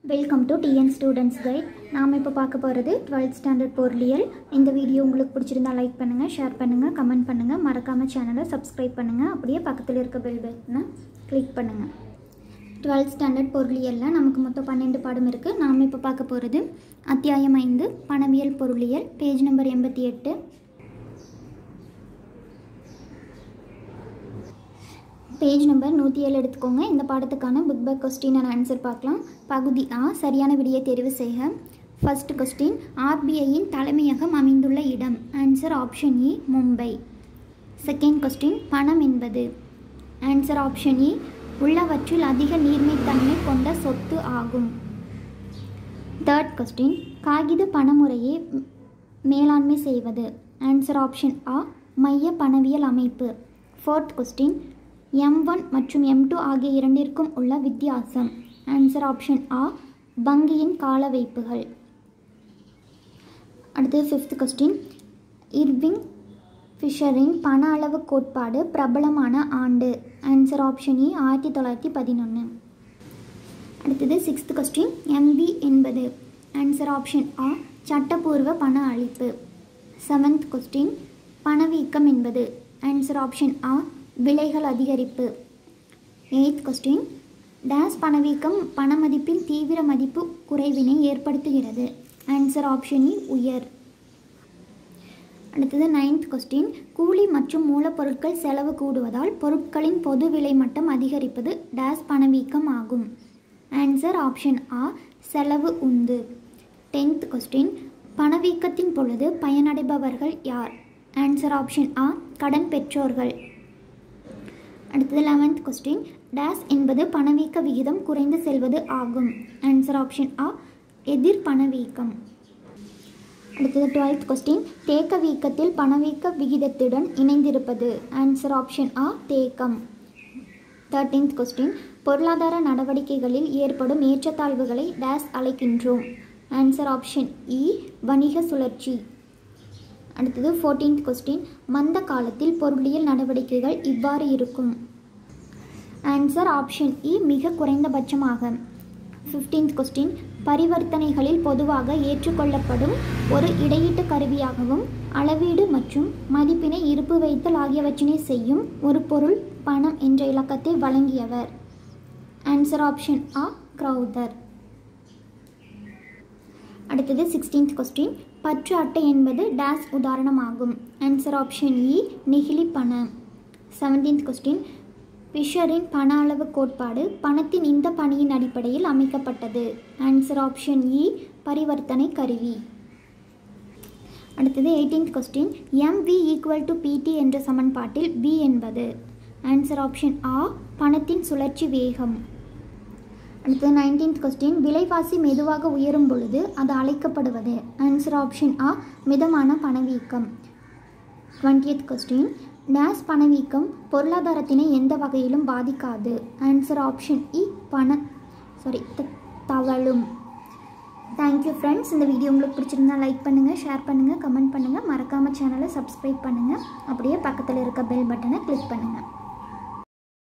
welcome to TN students guide நாம் இப்போ பார்க்க போகிறது டுவெல்த் ஸ்டாண்டர்ட் பொருளியல் இந்த வீடியோ உங்களுக்கு பிடிச்சிருந்தா லைக் பண்ணுங்கள் ஷேர் பண்ணுங்கள் கமெண்ட் பண்ணுங்கள் மறக்காமல் சேனலை சப்ஸ்கிரைப் பண்ணுங்கள் அப்படியே பக்கத்தில் இருக்க பெல் பட்டனை கிளிக் பண்ணுங்கள் டுவெல்த் ஸ்டாண்டர்ட் பொருளியலில் நமக்கு மொத்தம் பன்னெண்டு பாடம் இருக்குது நாம் இப்போ பார்க்க போகிறது அத்தியாயம் ஐந்து பணவியல் பொருளியல் பேஜ் நம்பர் எண்பத்தி எட்டு பேஜ் நம்பர் நூற்றி ஏழு எடுத்துக்கோங்க இந்த பாடத்துக்கான book back question and answer பார்க்கலாம் பகுதி ஆ சரியான விடியை தேர்வு செய்க ஃபர்ஸ்ட் கொஸ்டின் ஆர்பிஐயின் தலைமையகம் அமைந்துள்ள இடம் ஆன்சர் ஆப்ஷன் இ மும்பை செகண்ட் கொஸ்டின் பணம் என்பது ஆன்சர் ஆப்ஷன் இ உள்ளவற்றில் அதிக நீர்மைத்தன்மை கொண்ட சொத்து ஆகும் தேர்ட் கொஸ்டின் காகித பணமுறையை மேலாண்மை செய்வது ஆன்சர் ஆப்ஷன் ஆ மைய பணவியல் அமைப்பு ஃபோர்த் கொஸ்டின் எம் ஒன் மற்றும் எம் டூ ஆகிய இரண்டிற்கும் உள்ள வித்தியாசம் ஆன்சர் ஆப்ஷன் ஆ வங்கியின் கால வைப்புகள் அடுத்து ஃபிஃப்த் கொஸ்டின் இர்விங் ஃபிஷரின் பண அளவு கோட்பாடு பிரபலமான ஆண்டு ஆன்சர் ஆப்ஷன் இ ஆயிரத்தி தொள்ளாயிரத்தி பதினொன்று அடுத்தது சிக்ஸ்த் கொஸ்டின் எம்வி என்பது ஆன்சர் ஆப்ஷன் ஆ சட்டப்பூர்வ பண அளிப்பு செவன்த் கொஸ்டின் பணவீக்கம் என்பது ஆன்சர் ஆப்ஷன் ஆ விலைகள் அதிகரிப்பு எயித் கொஸ்டின் டேஸ் பணவீக்கம் பணமதிப்பில் தீவிர மதிப்பு குறைவினை ஏற்படுத்துகிறது ஆன்சர் ஆப்ஷன் இ உயர் அடுத்தது நைன்த் கொஸ்டின் கூலி மற்றும் மூலப்பொருட்கள் செலவு கூடுவதால் பொருட்களின் பொது விலை மட்டம் அதிகரிப்பது டேஸ் பணவீக்கம் ஆகும் ஆன்சர் ஆப்ஷன் ஆ செலவு உந்து டென்த் கொஸ்டின் பணவீக்கத்தின் பொழுது பயனடைபவர்கள் யார் ஆன்சர் ஆப்ஷன் ஆ கடன் பெற்றோர்கள் அடுத்தது லெவன்த் கொஸ்டின் டேஸ் என்பது பணவீக்க விகிதம் குறைந்து செல்வது ஆகும் ஆன்சர் ஆப்ஷன் ஆ எதிர் பணவீக்கம் அடுத்தது டுவெல்த் கொஸ்டின் தேக்க வீக்கத்தில் பணவீக்க விகிதத்துடன் இணைந்திருப்பது ஆன்சர் ஆப்ஷன் ஆ தேக்கம் தேர்டீன்த் கொஸ்டின் பொருளாதார நடவடிக்கைகளில் ஏற்படும் ஏற்றத்தாழ்வுகளை டேஸ் அழைக்கின்றோம் ஆன்சர் ஆப்ஷன் இ வணிக சுழற்சி அடுத்தது ஃபோர்டீன்த் கொஸ்டின் மந்த காலத்தில் பொருளியல் நடவடிக்கைகள் இவ்வாறு இருக்கும் ஆன்சர் ஆப்ஷன் இ மிக குறைந்தபட்சமாக ஃபிஃப்டீன்த் கொஸ்டின் பரிவர்த்தனைகளில் பொதுவாக ஏற்றுக்கொள்ளப்படும் ஒரு இடையீட்டு கருவியாகவும் அளவீடு மற்றும் மதிப்பினை இருப்பு வைத்தல் ஆகியவற்றினை செய்யும் ஒரு பொருள் பணம் என்ற இலக்கத்தை வழங்கியவர் ஆன்சர் ஆப்ஷன் ஆ க்ரௌதர் அடுத்தது சிக்ஸ்டீன்த் கொஸ்டின் பற்று அட்டை என்பது டேஸ் உதாரணமாகும் ஆன்சர் ஆப்ஷன் இ நெகிழி பணம் செவன்டீன்த் கொஸ்டின் ஃபிஷரின் பண அளவு கோட்பாடு பணத்தின் இந்த பணியின் அடிப்படையில் அமைக்கப்பட்டது ஆன்சர் ஆப்ஷன் இ பரிவர்த்தனை கருவி அடுத்தது eighteenth question M V equal to PT என்ற சமன்பாட்டில் வி என்பது ஆன்சர் ஆப்ஷன் ஆ பணத்தின் சுழற்சி வேகம் அடுத்தது நைன்டீன்த் கொஸ்டின் விலைவாசி மெதுவாக உயரும் பொழுது அது அழைக்கப்படுவது ஆன்சர் ஆப்ஷன் ஆ மிதமான பணவீக்கம் டுவெண்ட்டியத் கொஸ்டின் டேஸ் பணவீக்கம் பொருளாதாரத்தினை எந்த வகையிலும் பாதிக்காது ஆன்சர் ஆப்ஷன் இ பண சாரி தவழும் தேங்க்யூ ஃப்ரெண்ட்ஸ் இந்த வீடியோ உங்களுக்கு பிடிச்சிருந்தா லைக் பண்ணுங்கள் ஷேர் பண்ணுங்கள் கமெண்ட் பண்ணுங்கள் மறக்காமல் சேனலை சப்ஸ்கிரைப் பண்ணுங்கள் அப்படியே பக்கத்தில் இருக்க பெல் பட்டனை கிளிக் பண்ணுங்கள்